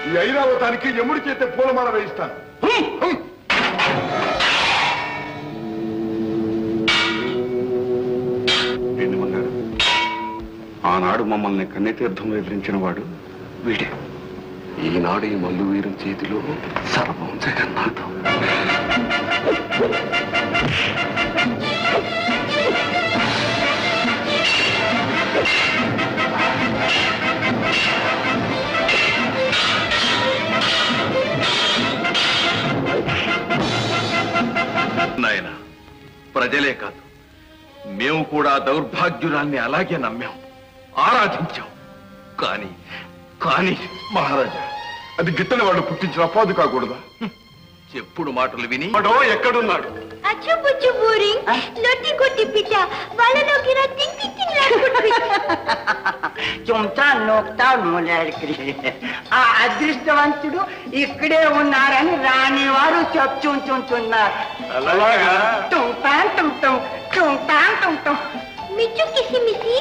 ఈ ఐరావతానికి యముడి చేతే పూలమాల వేయిస్తాను హ్మ్, హ్మ్. ఏంటి బంగారు ఆనాడు మమ్మల్ని కన్నెతీర్థంలో ఎదిరించిన వాడు వీడే ఈనాడు ఈ మల్లు వీరం చేతిలో సర్వం జగన్నాథం నాయన ప్రజలే కాదు మేము కూడా దౌర్భాగ్యురాల్ని అలాగే నమ్మాం ఆరాధించాం కానీ కానీ మహారాజా అది గిట్టని వాళ్ళు పుట్టించిన అపాదు కాకూడదా చెప్పుడు మాటలు విని వాడో ఎక్కడున్నాడు అచ్చు పుచ్చు బోరింగ్ లొట్టి కొట్టి పిట్ట వాళ్ళలోకి రా టింగ్ టింగ్ టింగ్ లాడుకుంటు చుంటా నోక్తా మూలాడికి ఆ అదృష్టవంతుడు ఇక్కడే ఉన్నారని రానివారు చెప్తుంటున్నారు అలాగా టుంటా టుంటం టుంటా టుంటం మిచ్చు కిసి మిసి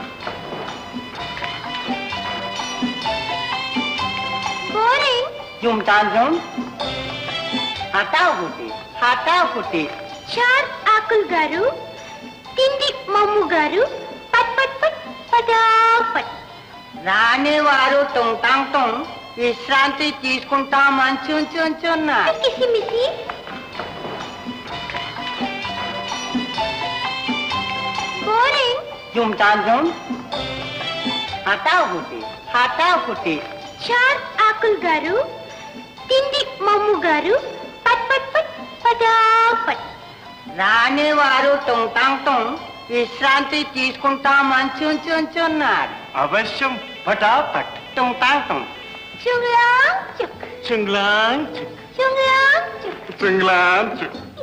బోరింగ్ చుంటా జుం హఠాహుటి హఠాహుటి చార్ ఆకుల్ గారు తిండి మమ్ము గారు పట్ పట్ పట్ పటా పట్ రానివారు టుంటాం టుం విశ్రాంతి తీసుకుంటామని చుంచున్నారు కిసి మిసి బోరింగ్ చుంటా జుం హఠాహుటి హఠాహుటి చార్ ఆకుల్ గారు తిండి మమ్ము గారు పట్ పట్ పట్ పటా పట్ రానివారు టుంటాం టుం విశ్రాంతి తీసుకుంటామని చుంచున్నారు అవశ్యం పటాపట్ టుంటాం టుం చుంగ్లాంగ్ చుక్ చుంగ్లాంగ్ చుంగ్లాంగ్ చుక్ సింగ్లాంచ్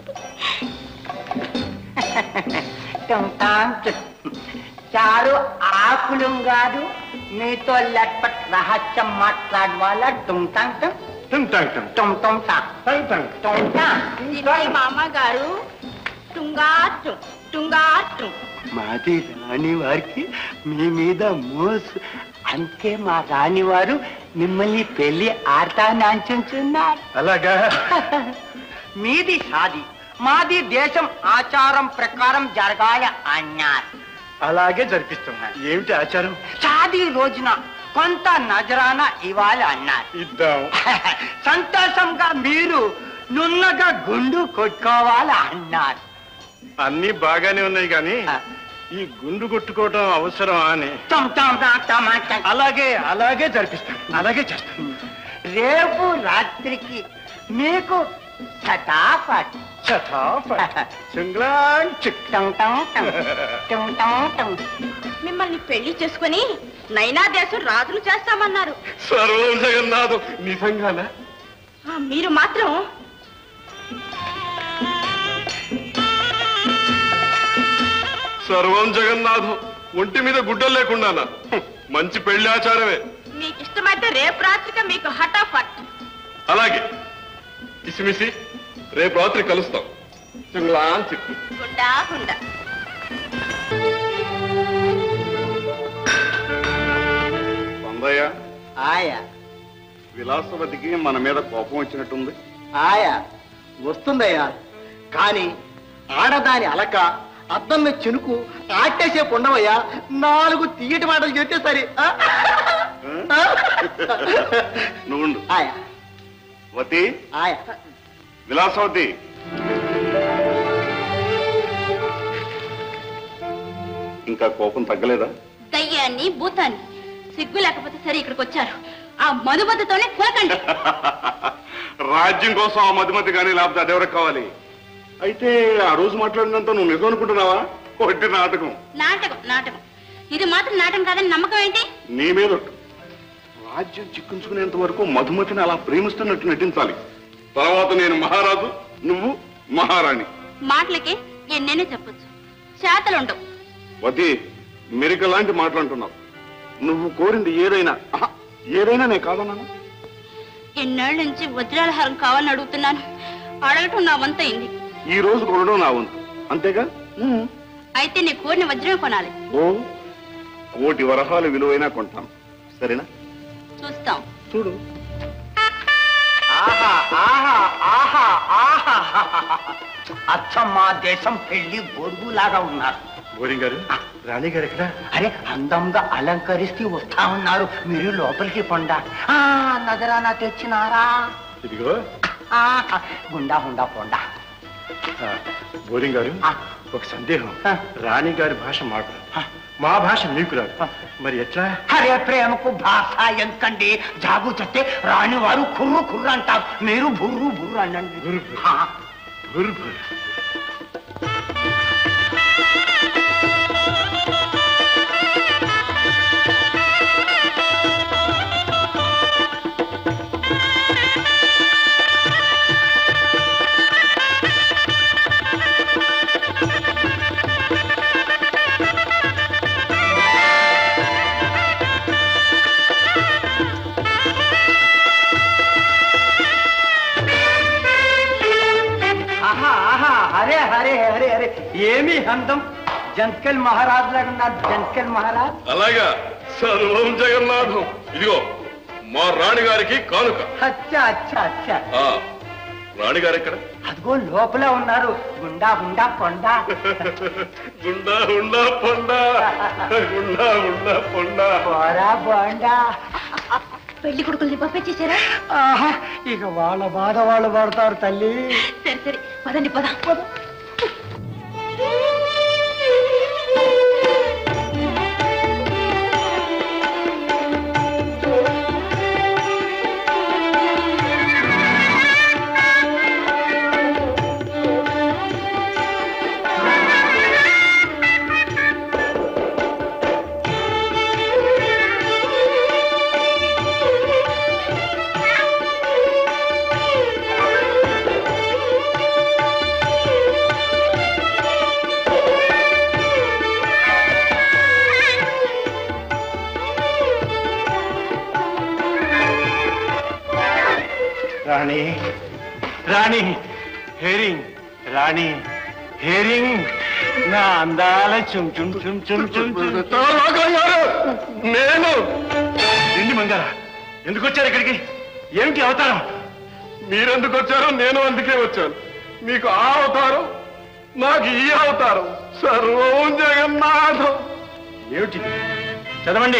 టుంటాం టుం చారు ఆకులం కాదు మీతో లట్పట్ రహస్యం మాట్లాడే వాళ్ళ టుంటాం టుం టంగ్ టంగ్ టంగ్ టుం టుం టా టంగ్ టంగ్ టుంటా మామగారు టుంగాటు టుంగాటు మాది రాని వారికి మీ మీద మోసు అంతే మా రాని వారు మిమ్మల్ని పెళ్లి ఆడతాను అంచున్నారు అలాగా మీది సాది మాది దేశం ఆచారం ప్రకారం జరగాలి అన్నారు అలాగే జరిపిస్తున్నాం ఏమిటి ఆచారం షాదీ రోజున కొంత నజరానా ఇవ్వాలి అన్నారు ఇద్దాం సంతోషంగా మీరు నున్నగా గుండు కొట్టుకోవాలి అన్నారు అన్ని బాగానే ఉన్నాయి కానీ ఈ గుండు కొట్టుకోవడం అవసరమా అని టమ్ టమ్ టమ్ టమ్ టమ్. అలాగే అలాగే జరిపిస్తాం అలాగే చేస్తాం రేపు రాత్రికి మీకు చటాపట్ సింగ్లాంచ్ టం టం టం టం టం టం. మిమ్మల్ని పెళ్లి చేసుకుని నైనా దేశం రాజులు చేస్తామన్నారు సర్వం జగన్నాథం నిజంగానా ఆ, మీరు మాత్రం సర్వం జగన్నాథం ఒంటి మీద గుడ్డలు లేకుండానా మంచి పెళ్లి ఆచారమే మీకు ఇష్టమైతే రేపు రాత్రిక మీకు హఠాఫట్ అలాగే ఇసిమిసి రేపు రాత్రి కలుస్తాం సింగ్లాంచ్ గుండా గుండా పొందయ్య ఆయా విలాసవతికి మన మీద కోపం వచ్చినట్టుంది ఆయా వస్తుందయ్యా కానీ ఆడదాని అలక అద్దం మీద చెనుకు ఆటేసేపు ఉండవయ్యా నాలుగు తీయటి మాటలు చెప్తే సరే ఆ? ఆ? నువ్వుండు ఆయా వతి ఆయా విలాసవతి ఇంకా కోపం తగ్గలేదా దయ్యాన్ని భూతాన్ని సిగ్గు లేకపోతే సరే ఇక్కడికి వచ్చారు ఆ మధుబద్దతోనే కులకండి రాజ్యం కోసం ఆ మధుమతి కానీ లేకపోతే అదెవరికి కావాలి అయితే ఆ రోజు మాట్లాడినంత నువ్వు నిజం అనుకుంటున్నావా కొట్టి నాటకం నాటకం నాటకం ఇది మాత్రం నాటకం కాదని నమ్మకం ఏంటి నీ మీద ఒట్టు. రాజ్యం చిక్కించుకునేంత వరకు మధుమతిని అలా ప్రేమిస్తున్నట్టు నటించాలి తర్వాత నేను మహారాజు నువ్వు మహారాణి మాటలకి ఎన్నెన్నో చెప్పొచ్చు చేతలుండవు వతి మెరిక లాంటి మాట్లాడుతున్నావు నువ్వు కోరింది ఏదైనా ఆహా, ఏదైనా నేను కాదన్నాను ఎన్నేళ్ల నుంచి వజ్రాల హారం కావాలని అడుగుతున్నాను అడగటం నా వంతయింది ఈ రోజు కొనడం నా వంతు అంతేగా ఉమ్. అయితే నీ కోరిన వజ్రమే కొనాలి ఓ కోటి వరహాలు విలువైనా కొంటాను సరేనా చూస్తాం చూడు ఆహా ఆహా ఆహా అచ్చం మా దేశం పెళ్లి గొడుగులాగా ఉన్నారు బోరింగ్ గారు రాణి గారు ఎక్కడ అరే అందంగా అలంకరిస్తూ వస్తా ఉన్నారు మీరు లోపలికి పొండా ఆ, నగరాన తెచ్చినారా ఇదిగో ఆ, గుండా హుండా పొండా ఆ, బోరింగ్ గారు ఆ. ఒక సందేహం ఆ. రాణి గారి భాష మాకు రాదు. మా భాష మీకు రాదు మరి ఎట్లా అరే ప్రేమకు భాష ఎందుకండి జాగు చెప్తే రాని వారు కుర్రు కుర్రు అంటారు మీరు బుర్రు బుర్రు అనండి బుర్రు బుర్రు. ఆ, బుర్ బుర్. ఆహా ఆహా అరే అరే అరే అరే ఏమి అందం జంకల్ మహారాజ్ లాగా ఉన్నారు జంకల్ మహారాజ్ అలాగా సర్వం జగన్నాథం ఇదిగో మా రాణి గారికి కానుక అచ్చా అచ్చా అచ్చా ఆ రాణి గారు ఎక్కడ అదిగో లోపల ఉన్నారు గుండా గుండా కొండా గుండా ఉండా పొండా గుండా ఉండా పొండా పోరా బోండా పెళ్లి కొడుకుల్ని పంపించేశారా ఆహా ఇక వాళ్ళ బాధ వాళ్ళు పడతారు తల్లి సరే సరే పదండి పద రాణి రాణి హేరింగ్ రాణి హేరింగ్ నా అందాల చుమ్ చుమ్ చుమ్ చుమ్ చుమ్ చుమ్ నేను ఏంటి మంగార ఎందుకు వచ్చారు ఇక్కడికి ఏమిటి అవతారం మీరెందుకు వచ్చారో నేను అందుకే వచ్చాను మీకు ఆ అవతారం నాకు ఈ అవతారం సర్వం జగన్నాథం ఏమిటి చదవండి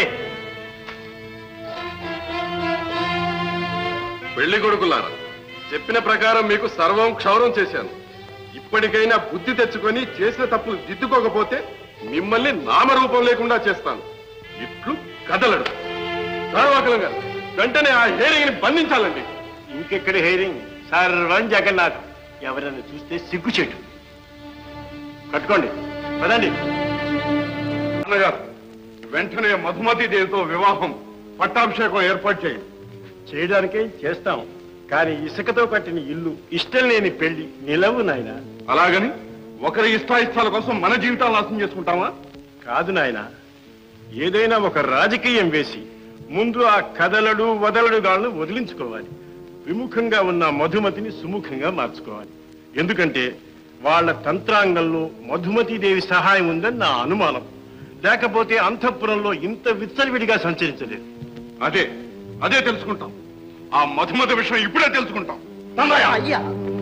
పెళ్లి కొడుకులారా చెప్పిన ప్రకారం మీకు సర్వం క్షౌరం చేశాను ఇప్పటికైనా బుద్ధి తెచ్చుకొని చేసిన తప్పులు దిద్దుకోకపోతే మిమ్మల్ని నామరూపం లేకుండా చేస్తాను ఇట్లు కదలడు సర్వాకలం గారు వెంటనే ఆ హేరింగ్ని బంధించాలండి ఇంకెక్కడ హేరింగ్ సర్వం జగన్నాథ్ ఎవరైనా చూస్తే సిగ్గుచేటు కట్టుకోండి పదండి అన్నగారు వెంటనే మధుమతి దేవితో వివాహం పట్టాభిషేకం ఏర్పాటు చేయండి చేయడానికే చేస్తాం కానీ ఇసుకతో కట్టిన ఇల్లు ఇష్టం లేని పెళ్లి నిలవు నాయన అలాగని ఒకరి ఇష్టాయిష్టాల కోసం మన జీవితాలు నాశనం చేసుకుంటామా కాదు నాయన ఏదైనా ఒక రాజకీయం వేసి ముందు ఆ కదలడు వదలడు గాలను వదిలించుకోవాలి విముఖంగా ఉన్న మధుమతిని సుముఖంగా మార్చుకోవాలి ఎందుకంటే వాళ్ళ తంత్రాంగంలో మధుమతీదేవి సహాయం ఉందని నా అనుమానం లేకపోతే అంతఃపురంలో ఇంత విచ్చలవిడిగా సంచరించలేదు అదే అదే తెలుసుకుంటాం ఆ మధుమతి విషయం ఇప్పుడే తెలుసుకుంటాం తండ్రయ్య! అయ్యా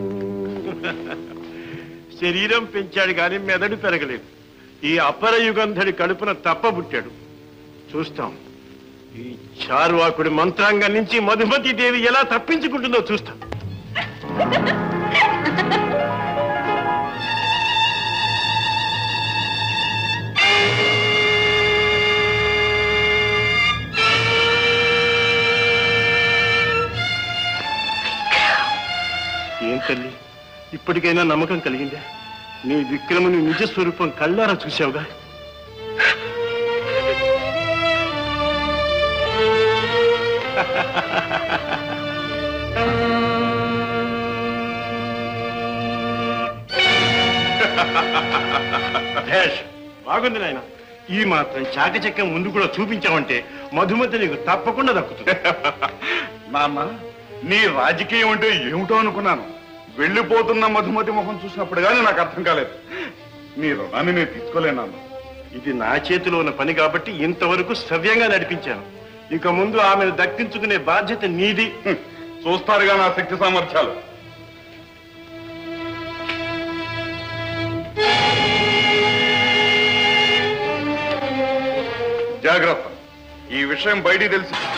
శరీరం పెంచాడు కానీ మెదడు పెరగలేదు ఈ అపరయుగంధడి కడుపున తప్పబుట్టాడు చూస్తాం ఈ చార్వాకుడి మంత్రాంగం నుంచి మధుమతి దేవి ఎలా తప్పించుకుంటుందో చూస్తాం ఏం తల్లి ఇప్పటికైనా నమ్మకం కలిగిందా నీ విక్రముని నిజ స్వరూపం కళ్ళారా చూశావుగా భేష్ బాగుంది నాయన ఈ మాత్రం చాకచక్యం ముందు కూడా చూపించావంటే మధుమతి నీకు తప్పకుండా దక్కుతుంది నాన్న నీ రాజకీయం అంటే ఏమిటో అనుకున్నాను వెళ్ళిపోతున్న మధుమతి ముఖం చూసినప్పుడు కానీ నాకు అర్థం కాలేదు నీ రుణాన్ని నేను తీసుకోలేనాను ఇది నా చేతిలో ఉన్న పని కాబట్టి ఇంతవరకు సవ్యంగా నడిపించాను ఇక ముందు ఆమెను దక్కించుకునే బాధ్యత నీది చూస్తారుగా నా శక్తి సామర్థ్యాలు జాగ్రత్త ఈ విషయం బయటికి తెలిసి